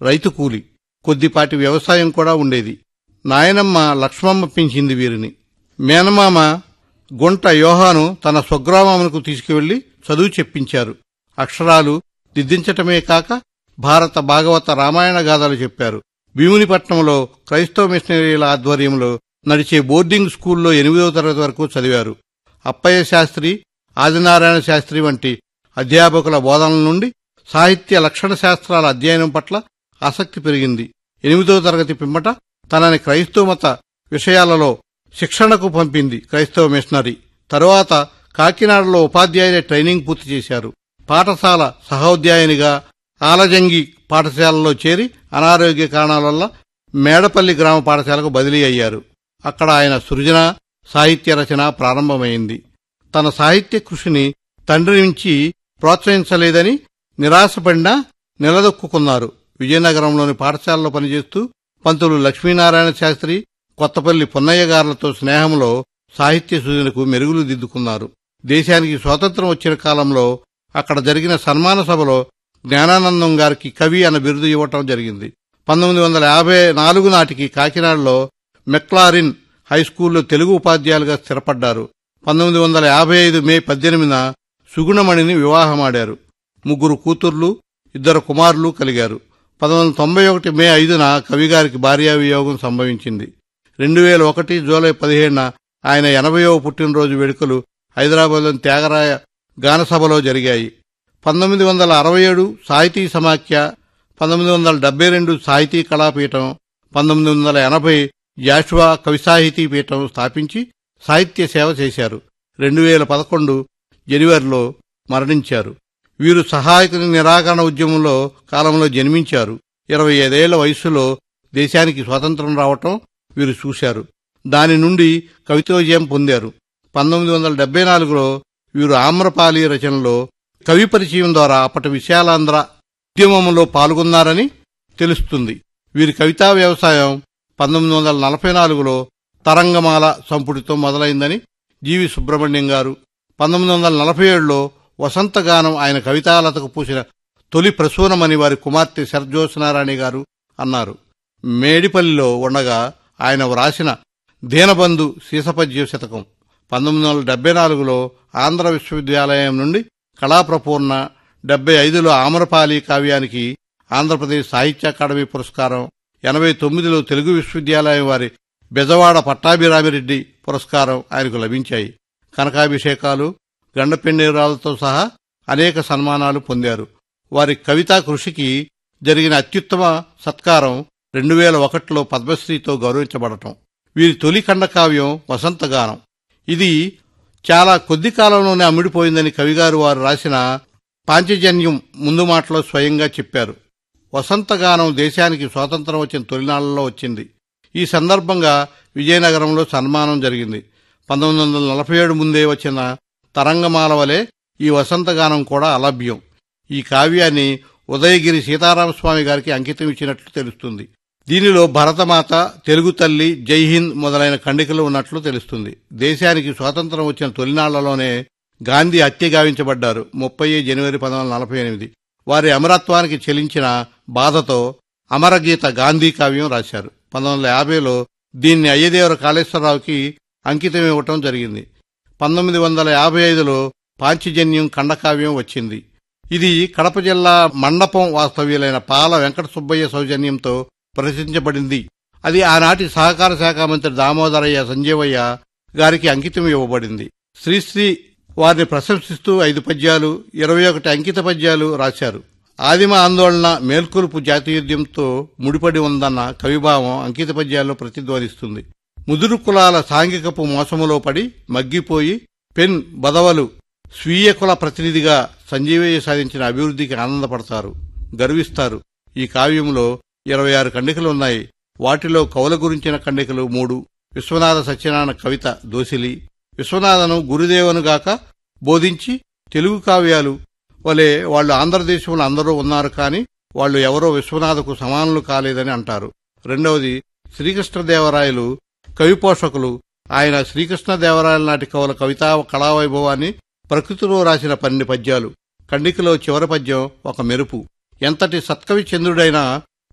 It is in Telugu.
రైతు కూలి కొద్దిపాటి వ్యవసాయం కూడా ఉండేది నాయనమ్మ లక్ష్మమ్మ పెంచింది వీరిని మేనమామ గుంట యోహాను తన స్వగ్రామమునకు తీసుకువెళ్లి చదువు చెప్పించారు అక్షరాలు దిద్దించటమే కాక భారత భాగవత రామాయణ గాథలు చెప్పారు భీమునిపట్నంలో క్రైస్తవ మిషనరీల ఆధ్వర్యంలో నడిచే బోర్డింగ్ స్కూల్లో ఎనిమిదవ తరగతి వరకు చదివారు అప్పయ్య శాస్త్రి ఆదినారాయణ శాస్త్రి వంటి అధ్యాపకుల బోధనల నుండి సాహిత్య లక్షణ శాస్త్రాల అధ్యయనం పట్ల ఆసక్తి పెరిగింది ఎనిమిదవ తరగతి పిమ్మట తనని క్రైస్తవ మత విషయాలలో శిక్షణకు పంపింది క్రైస్తవ మిషనరీ తరువాత కాకినాడలో ఉపాధ్యాయుల ట్రైనింగ్ పూర్తి చేశారు పాఠశాల సహోద్యాయునిగా ఆలజంగి పాఠశాలలో చేరి అనారోగ్య కారణాల వల్ల మేడపల్లి గ్రామ పాఠశాలకు బదిలీ అయ్యారు అక్కడ ఆయన సృజన సాహిత్య రచన ప్రారంభమైంది తన సాహిత్య కృషిని తండ్రి నుంచి ప్రోత్సహించలేదని నిరాశపడినా నిలదొక్కున్నారు విజయనగరంలోని పాఠశాలలో పనిచేస్తూ పంతులు లక్ష్మీనారాయణ శాస్త్రి కొత్తపల్లి పొన్నయ్య గారులతో స్నేహంలో సాహిత్య సూచనకు మెరుగులు దిద్దుకున్నారు దేశానికి స్వాతంత్రం వచ్చిన కాలంలో అక్కడ జరిగిన సన్మాన సభలో జ్ఞానానందం గారికి కవి అన్న బిరుదు ఇవ్వటం జరిగింది పంతొమ్మిది వందల యాభై నాలుగు నాటికి కాకినాడలో మెక్లారిన్ హైస్కూల్లో తెలుగు ఉపాధ్యాయులుగా స్థిరపడ్డారు పంతొమ్మిది వందల యాభై ఐదు మే పద్దెనిమిదిన సుగుణమణిని వివాహమాడారు ముగ్గురు కూతుర్లు ఇద్దరు కుమారులు కలిగారు పంతొమ్మిది వందల తొంభై ఒకటి మే ఐదున కవిగారికి భార్యా వియోగం సంభవించింది రెండు వేల ఒకటి జూలై పదిహేడున ఆయన ఎనభైవ పుట్టినరోజు వేడుకలు హైదరాబాద్లోని త్యాగరాయ గానసభలో జరిగాయి పంతొమ్మిది వందల అరవై ఏడు సాహితీ సమాఖ్య పంతొమ్మిది వందల డెబ్బై రెండు సాహితీ కళాపీఠం పంతొమ్మిది వందల ఎనభై జాషువా కవి సాహితీ పీఠం స్థాపించి సాహిత్య సేవ చేశారు రెండు వేల పదకొండు జనవరిలో మరణించారు వీరు సహాయకుని నిరాకరణ ఉద్యమంలో కాలంలో జన్మించారు ఇరవై ఐదేళ్ల వయస్సులో దేశానికి స్వాతంత్రం రావటం వీరు చూశారు దాని నుండి కవితోజయం పొందారు పంతొమ్మిది వందల డెబ్బై నాలుగులో వీరు ఆమ్రపాలి రచనలో కవి పరిచయం ద్వారా అప్పటి విశాలాంధ్ర ఉద్యమంలో పాల్గొన్నారని తెలుస్తుంది వీరి కవితా వ్యవసాయం పంతొమ్మిది వందల నలభై నాలుగులో తరంగమాల సంపుటితో మొదలైందని జీవి సుబ్రహ్మణ్యం గారు పంతొమ్మిది వందల నలభై ఏడులో వసంతగానం ఆయన కవితాలతకు పూసిన తొలి ప్రసూనమని వారి కుమార్తె శరజ్యోత్సనారాణి గారు అన్నారు మేడిపల్లిలో ఉండగా ఆయన వ్రాసిన దీనబంధు సీసపద్య శతకం పంతొమ్మిది వందల డెబ్బై నాలుగులో ఆంధ్ర విశ్వవిద్యాలయం నుండి కళాప్రపూర్ణ డెబ్బై ఐదులో ఆమరపాలి కావ్యానికి ఆంధ్రప్రదేశ్ సాహిత్య అకాడమీ పురస్కారం ఎనభై తొమ్మిదిలో తెలుగు విశ్వవిద్యాలయం వారి బెజవాడ పట్టాభిరామిరెడ్డి పురస్కారం ఆయనకు లభించాయి కనకాభిషేకాలు గండపెండేరాలతో సహా అనేక సన్మానాలు పొందారు వారి కవితా కృషికి జరిగిన అత్యుత్తమ సత్కారం రెండు వేల ఒకటిలో పద్మశ్రీతో గౌరవించబడటం వీరి తొలి ఖండకావ్యం వసంతగానం ఇది చాలా కొద్ది కాలంలోనే అమ్ముడిపోయిందని కవిగారు వారు రాసిన పాంచజన్యం ముందు మాటలో స్వయంగా చెప్పారు వసంతగానం దేశానికి స్వాతంత్రం వచ్చిన తొలినాళ్లలో వచ్చింది ఈ సందర్భంగా విజయనగరంలో సన్మానం జరిగింది పంతొమ్మిది వందల నలభై ఏడు ముందే వచ్చిన తరంగమాల వలె ఈ వసంతగానం కూడా అలభ్యం ఈ కావ్యాన్ని ఉదయగిరి సీతారామస్వామి గారికి అంకితం ఇచ్చినట్లు తెలుస్తుంది దీనిలో భరతమాత తెలుగు తల్లి జై హింద్ మొదలైన ఖండికలు ఉన్నట్లు తెలుస్తుంది దేశానికి స్వాతంత్రం వచ్చిన తొలినాళ్లలోనే గాంధీ హత్య గావించబడ్డారు ముప్పై జనవరి పంతొమ్మిది వందల నలభై ఎనిమిది వారి అమరత్వానికి చెలించిన బాధతో అమరగీత గాంధీ కావ్యం రాశారు పంతొమ్మిది వందల యాభైలో దీన్ని అయ్యదేవర కాళేశ్వరరావుకి అంకితం ఇవ్వటం జరిగింది పంతొమ్మిది వందల యాభై ఐదులో పాంచజన్యం ఖండకావ్యం వచ్చింది ఇది కడప జిల్లా మండపం వాస్తవ్యులైన పాల వెంకట సుబ్బయ్య సౌజన్యంతో ప్రదర్శించబడింది అది ఆనాటి సహకార శాఖ మంత్రి దామోదరయ్య సంజీవయ్య గారికి అంకితం ఇవ్వబడింది శ్రీశ్రీ వారిని ప్రశంసిస్తూ ఐదు పద్యాలు ఇరవై ఒకటి అంకిత పద్యాలు రాశారు ఆదిమ ఆందోళన మేల్కొలుపు జాతీయోద్యంతో ముడిపడి ఉందన్న కవిభావం అంకిత పద్యాల్లో ప్రతిధ్వనిస్తుంది ముదురు కులాల సాంఘికపు మోసములో పడి మగ్గిపోయి పెన్ బదవలు స్వీయ కుల ప్రతినిధిగా సంజీవయ్య సాధించిన అభివృద్ధికి ఆనందపడతారు గర్విస్తారు ఈ కావ్యంలో ఇరవై ఆరు ఖండికలు ఉన్నాయి వాటిలో కవుల గురించిన ఖండికలు మూడు విశ్వనాథ సత్యనారాయణ కవిత దోసిలి విశ్వనాథను గురుదేవనుగాక బోధించి తెలుగు కావ్యాలు వలె వాళ్ళు ఆంధ్రదేశంలో అందరూ ఉన్నారు కాని వాళ్ళు ఎవరో విశ్వనాథకు సమానులు కాలేదని అంటారు రెండవది శ్రీకృష్ణదేవరాయలు కవి పోషకులు ఆయన శ్రీకృష్ణదేవరాయల నాటి కవుల కవితా కళావైభవాన్ని ప్రకృతిలో రాసిన పన్నెండు పద్యాలు ఖండికలో చివరి పద్యం ఒక మెరుపు ఎంతటి సత్కవి చంద్రుడైనా